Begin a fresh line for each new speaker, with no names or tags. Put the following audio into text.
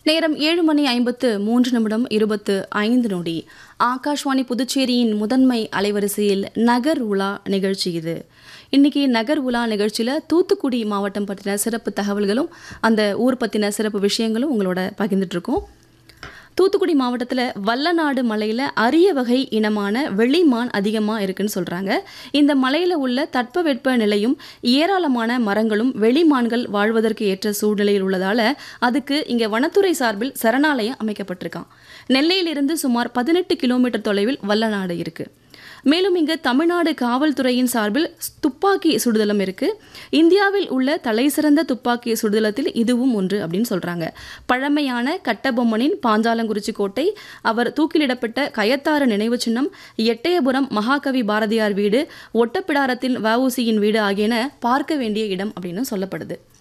நேரம் ஏழு மணி ஐம்பத்து மூன்று நிமிடம் இருபத்து ஐந்து நொடி ஆகாஷ்வாணி புதுச்சேரியின் முதன்மை அலைவரிசையில் நகர் உலா நிகழ்ச்சி இது இன்னைக்கு நகர் உலா நிகழ்ச்சியில் தூத்துக்குடி மாவட்டம் பற்றின சிறப்பு தகவல்களும் அந்த ஊர் பற்றின சிறப்பு விஷயங்களும் உங்களோட பகிர்ந்துட்டு இருக்கோம் தூத்துக்குடி மாவட்டத்தில் வல்லநாடு மலையில் அரிய வகை இனமான வெள்ளிமான் அதிகமாக இருக்குன்னு சொல்கிறாங்க இந்த மலையில் உள்ள தட்பவெட்ப நிலையும் ஏராளமான மரங்களும் வெளிமான்கள் வாழ்வதற்கு ஏற்ற சூழ்நிலையில் உள்ளதால் அதுக்கு இங்கே வனத்துறை சார்பில் சரணாலயம் அமைக்கப்பட்டிருக்கான் நெல்லையிலிருந்து சுமார் பதினெட்டு கிலோமீட்டர் தொலைவில் வல்லநாடு இருக்குது மேலும் இங்கு தமிழ்நாடு காவல்துறையின் சார்பில் துப்பாக்கி சுடுதலம் இருக்கு இந்தியாவில் உள்ள தலைசிறந்த துப்பாக்கி சுடுதலத்தில் இதுவும் ஒன்று அப்படின்னு சொல்றாங்க பழமையான கட்டபொம்மனின் பாஞ்சாலங்குறிச்சி கோட்டை அவர் தூக்கிலிடப்பட்ட கயத்தாறு நினைவு சின்னம் எட்டயபுரம் மகாகவி பாரதியார் வீடு ஒட்டப்பிடாரத்தின் வஉசியின் வீடு ஆகியன பார்க்க வேண்டிய இடம் அப்படின்னு சொல்லப்படுது